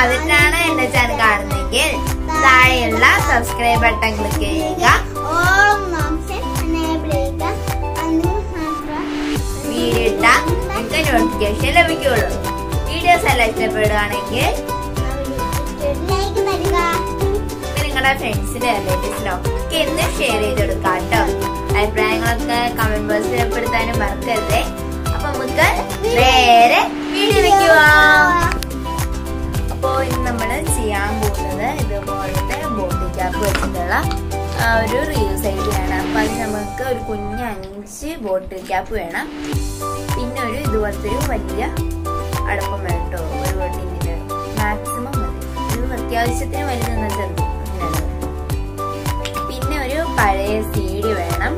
അതിനാണ് എന്റെ ചാനൽ കാണുന്നെങ്കിൽ താഴെയുള്ള സബ്സ്ക്രൈബ് ബട്ടൺ ക്ലിക്ക് ചെയ്യുക ഓളം ഓപ്ഷൻ എനേബിൾ ചെയ്യുക അന്ന് മാത്രം വീഡിയോ ഇട്ടാൽ നിങ്ങൾക്ക് നോട്ടിഫിക്കേഷൻ ലഭിക്കുകയുള്ളൂ വീഡിയോസ് എല്ലാം ഇഷ്ടപ്പെടുകയാണെങ്കിൽ ലൈക്ക് തരിക ഇത് നിങ്ങളുടെ ഫ്രണ്ട്സിന്റെ റിലേറ്റീവ്സിനോ ഒക്കെ എന്ന് ഷെയർ ചെയ്ത് കൊടുക്കാം കേട്ടോ അഭിപ്രായങ്ങളൊക്കെ കമന്റ് ബോക്സിൽ ഉൾപ്പെടുത്താനും മറക്കരുതേ അപ്പൊ നമുക്ക് നേരെ വീഡിയോ വെക്കുക അപ്പോൾ ഇന്ന് നമ്മൾ ചെയ്യാൻ പോകുന്നത് ഇതുപോലത്തെ ബോട്ടി ക്യാപ്പ് വെച്ചിട്ടുള്ള ആ, ഒരു റീയൂസ് ഐഡിയാണ് അപ്പൊ അത് നമുക്ക് ഒരു കുഞ്ഞ് അഞ്ച് ബോട്ടിൽ ക്യാപ്പ് വേണം പിന്നെ ഒരു ഇതുപോലത്തെ ഒരു വലിയ അടുപ്പം വേണം കേട്ടോ ഒരു ബോട്ടിൻ്റെ മാക്സിമം മതി ഒരു അത്യാവശ്യത്തിന് വലുതെന്ന് ചെറുത് അങ്ങനെയാണ് പിന്നെ ഒരു പഴയ സീഡി വേണം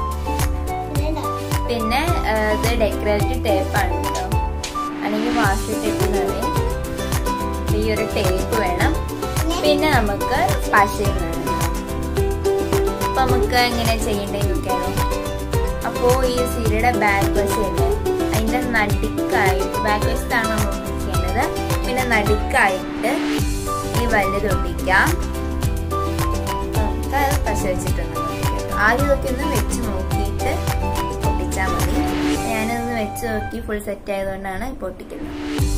പിന്നെ ആ, ഇത് ഡെക്കറേറ്റീവ് ടേപ്പാണ് കേട്ടോ അല്ലെങ്കിൽ വാഷ് ടേപ്പ് എന്ന് പറയും ഈ ഒരു ടേപ്പ് വേണം പിന്നെ നമുക്ക് പശയും വേണം അപ്പൊ നമുക്ക് എങ്ങനെ ചെയ്യണ്ടേന്ന് നോക്കിയാലോ അപ്പോ ഈ സീരയുടെ ബാക്ക് വശമല്ലേ അതിന്റെ നടുക്കായിട്ട് ബാക്ക് വശത്താണ് നമ്മൾ ചെയ്യേണ്ടത് പിന്നെ നടുക്കായിട്ട് ഈ വലുത് ഒട്ടിക്കാം നമുക്ക് അത് പശ വെച്ചിട്ടുണ്ട് ആദ്യം ഇതൊക്കെ ഒന്ന് വെച്ച് നോക്കിയിട്ട് ഒട്ടിച്ചാൽ മതി ഞാനതൊന്ന് വെച്ച് നോക്കി ഫുൾ സെറ്റ് ആയതുകൊണ്ടാണ് ഇപ്പൊ ഒട്ടിക്കുന്നത്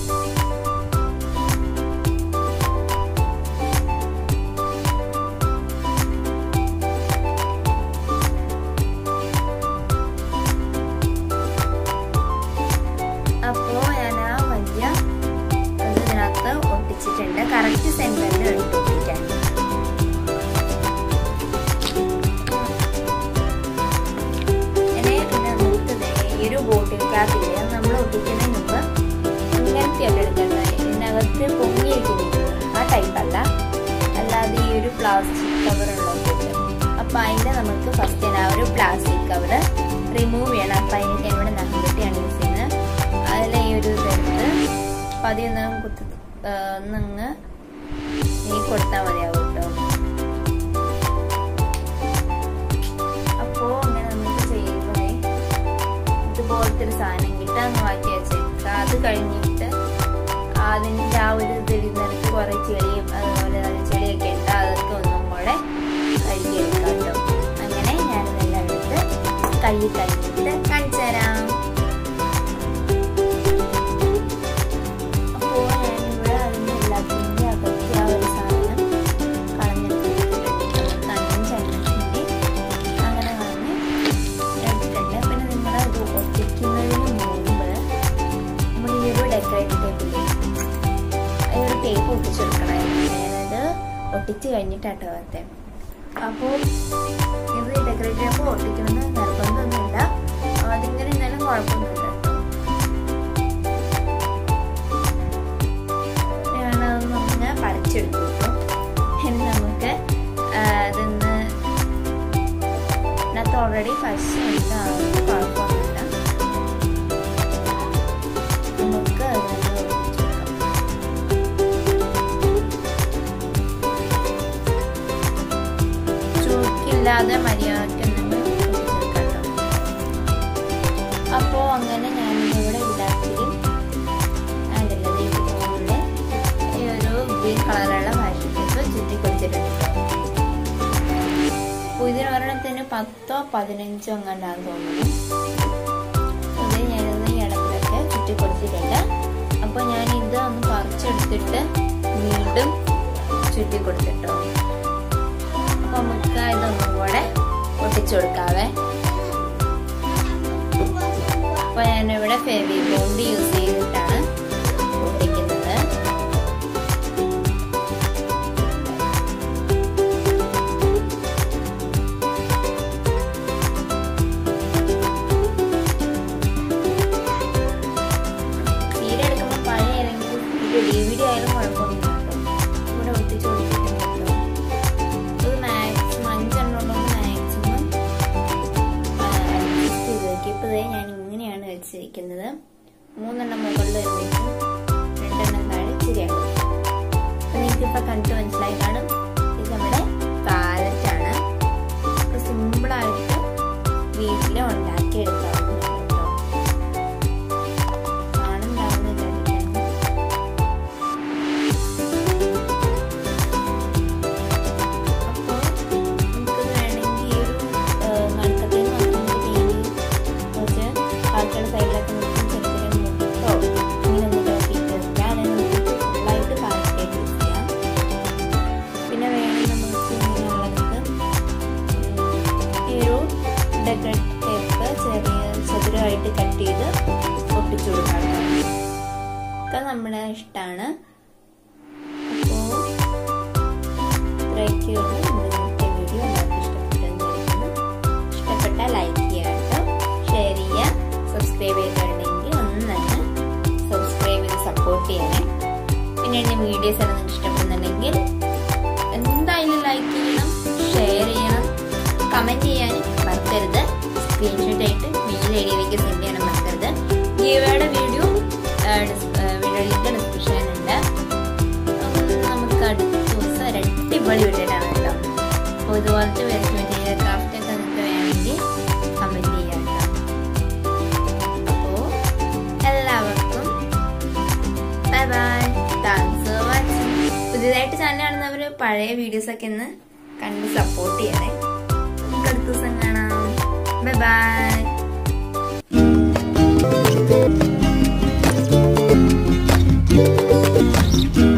അപ്പോ ഞാൻ ആ വലിയ അത് ഇതിനകത്ത് ഒട്ടിച്ചിട്ടുണ്ട് കറക്റ്റ് സെന്ററിൽ വേണ്ടി ഒട്ടിക്കാൻ ഇങ്ങനെ പിന്നെ നമുക്ക് ദേ ഈ ഒരു ബോട്ടിൽ ക്യാപ്പില്ല നമ്മൾ ഒട്ടിക്കുന്നതിന് മുമ്പ് ഇങ്ങനത്തെ അല്ല എടുക്കേണ്ടത് ഇതിനകത്ത് പൊങ്ങിയിരിക്കുന്നില്ല ആ ടൈപ്പ് അല്ല അല്ലാതെ ഈ ഒരു പ്ലാസ്റ്റിക് കവർ ഉള്ളതുണ്ട് അപ്പൊ അതിന്റെ നമുക്ക് ഫസ്റ്റ് ആ ഒരു പ്ലാസ്റ്റിക് കവർ റിമൂവ് ചെയ്യണം അപ്പൊ അതിന് ഞാൻ ഇവിടെ നഖംപെട്ടിയാണ് യൂസ് ചെയ്യുന്നത് അതിൽ ഈ ഒരു ഇതെടുത്ത് അപ്പൊ അതിൽ ഒന്ന് കുത്തി ഒന്നങ്ങ് നീ കൊടുത്താൽ മതിയാവും കേട്ടോ അപ്പോ അങ്ങനെ നമുക്ക് ചെയ്യുമ്പോഴേ ഇതുപോലത്തെ ഒരു സാധനം കിട്ടാൻ മാറ്റി വെച്ചേക്കുക അത് കഴിഞ്ഞിട്ട് അതിൻ്റെ ആ ഒരു ഇതിരുന്നിടത്ത് കുറെ ചെളിയും അതുപോലെ നല്ല ചെളിയൊക്കെ ഉണ്ട് അതൊക്കെ ഒന്നും കൂടെ കഴുകിയെടുക്കാം കേട്ടോ അങ്ങനെ ഞാനിതെല്ലാം എടുത്ത് കഴുകി കഴിഞ്ഞിട്ട് കാണിച്ചു തരാം അപ്പോൾ ഞാനിവിടെ അതിൻ്റെ എല്ലാത്തിൻ്റെ അകത്ത് ആ ഒരു സാധനം കളഞ്ഞെടുത്തിട്ടുണ്ട് നമുക്ക് അഞ്ചെണ്ണത്തിൻ്റെ അങ്ങനെ കളഞ്ഞ് എടുത്തിട്ടുണ്ട് പിന്നെ നിങ്ങൾ അത് ഒട്ടിക്കുന്നതിന് മുമ്പ് നമ്മൾ ഈ ഒരു ഡെക്കറേറ്റീവ് ടേപ്പില്ലേ ഈ ഒരു ടേപ്പ് ഒട്ടിച്ചെടുക്കണമായിരുന്നു ഞാനത് ഒട്ടിച്ച് കഴിഞ്ഞിട്ടാട്ടോ വരത്തെ അപ്പോൾ ഇത് ഡെക്കറേറ്റീവ് ടേപ്പ് ഒട്ടിക്കണമെന്ന് നിർബന്ധമൊന്നുമില്ല അതിങ്ങനെ എന്നാലും കുഴപ്പമൊന്നുമില്ല കേട്ടോ ഞാനതൊന്ന് പറിച്ചെടുത്തു കേട്ടോ ഇനി നമുക്ക് ആ, അതൊന്ന് ഇതിനകത്ത് ഓൾറെഡി പശ ഉണ്ട് അതൊന്നും കുഴപ്പമൊന്നുമില്ല നമുക്ക് അതൊന്ന് ഒട്ടിച്ചെടുക്കാം ചുരുക്കില്ലാതെ മര്യാദയ്ക്ക് നമ്മൾ ഒട്ടിച്ചെടുക്കാം കേട്ടോ അപ്പോൾ അങ്ങനെ ഞാനിവിടെ ഉണ്ടാക്കി അതിൻ്റെ ഇതുപോലെ ഈ ഒരു ഗ്രീൻ കളറുള്ള വാഷിട്ടേക്ക് ചുറ്റി കൊടുത്തിട്ടുണ്ട് അപ്പോൾ ഇതിനൊരെണ്ണത്തിന് പത്തോ പതിനഞ്ചോ എങ്ങാണ്ടാന്ന് തോന്നുന്നു അത് ഞാനൊന്ന് ഈ ഇടത്തിലൊക്കെ ചുറ്റി കൊടുത്തിട്ടുണ്ട് അപ്പോൾ ഞാൻ ഇത് ഒന്ന് പറിച്ചെടുത്തിട്ട് വീണ്ടും ചുറ്റി കൊടുത്തിട്ടോ അപ്പോൾ നമുക്ക് ഇതൊന്നും കൂടെ ഒട്ടിച്ചു കൊടുക്കാവേ അപ്പോൾ ഞാനിവിടെ ഫെവി ബോണ്ട് യൂസ് ചെയ്തിട്ടാണ് ഒട്ടിക്കുന്നത് സീര എടുക്കുമ്പോൾ പഴയ ഏതെങ്കിലും ഡി വി ഡി ആയാലും കുഴപ്പമൊന്നുമില്ല കേട്ടോ ഇവിടെ ഒട്ടിച്ചു കൊടുത്തിട്ടുണ്ട് കേട്ടോ ഇത് മാക്സിമം അഞ്ചെണ്ണം ഉണ്ടെങ്കിൽ മാക്സിമം അഡ്ജസ്റ്റ് ചെയ്ത് നോക്കി ഇപ്പോൾ ഇതേ ഞാൻ ഇങ്ങനെയാണ് വെച്ചിരിക്കുന്നത് മൂന്നെണ്ണം മുകളിൽ ഒരുമിച്ച് രണ്ടെണ്ണം താഴെ ശരിയാണ് അപ്പൊ നിങ്ങൾക്ക് ഇപ്പൊ കണ്ടു മനസ്സിലായി കാണും ഇത് നമ്മുടെ പാലറ്റാണ് സിമ്പിൾ ആയിട്ട് വീട്ടിൽ ഉണ്ടാക്കിയെടുക്കാവുന്നതാണ് കേട്ടോ കാണുന്നുണ്ടാവുന്ന വിചാരിക്കണം ഇഷ്ടമാണ് അപ്പോൾ ഇത്രയൊക്കെയുള്ളൂ ഇന്നത്തെ വീഡിയോ എല്ലാവർക്കും ഇഷ്ടപ്പെട്ടെന്ന് വിചാരിക്കുന്നു ഇഷ്ടപ്പെട്ടാൽ ലൈക്ക് ചെയ്യുക കേട്ടോ ഷെയർ ചെയ്യുക സബ്സ്ക്രൈബ് ചെയ്തിട്ടുണ്ടെങ്കിൽ ഒന്ന് തന്നെ സബ്സ്ക്രൈബ് ചെയ്ത് സപ്പോർട്ട് ചെയ്യണേ പിന്നെ എൻ്റെ വീഡിയോസ് ആണ് നിങ്ങൾക്ക് ഇഷ്ടപ്പെടുന്നുണ്ടെങ്കിൽ എന്തായാലും ലൈക്ക് ചെയ്യണം ഷെയർ ചെയ്യണം കമൻറ്റ് ചെയ്യാൻ മറക്കരുത് സ്ക്രീൻഷോട്ട് ആയിട്ട് മെയിൽ ഐ ഡിയിലേക്ക് സെൻഡ് ചെയ്യാനും മറക്കരുത് ഗീവയുടെ വീഡിയോ വീഡിയോ ലിങ്ക് ഡിസ്ക്രിപ്ഷനിലുണ്ട് നമുക്ക് അടുത്ത ദിവസം ഒരു അടിപൊളി വീഡിയോ ആണ് കേട്ടോ അപ്പോൾ ഇതുപോലത്തെ വേസ്റ്റ് മെറ്റീരിയൽ ക്രാഫ്റ്റ് ഒക്കെ നിങ്ങൾക്ക് വേണമെങ്കിൽ കമൻറ്റ് ചെയ്യാം കേട്ടോ അപ്പോൾ എല്ലാവർക്കും bye bye thanks for watching പുതിയതായിട്ട് ചാനൽ കാണുന്നവർ പഴയ വീഡിയോസ് ഒക്കെ ഒന്ന് കണ്ട് സപ്പോർട്ട് ചെയ്യണേ നമുക്ക് അടുത്ത ദിവസം കാണാം ബൈ ബൈ Thank you.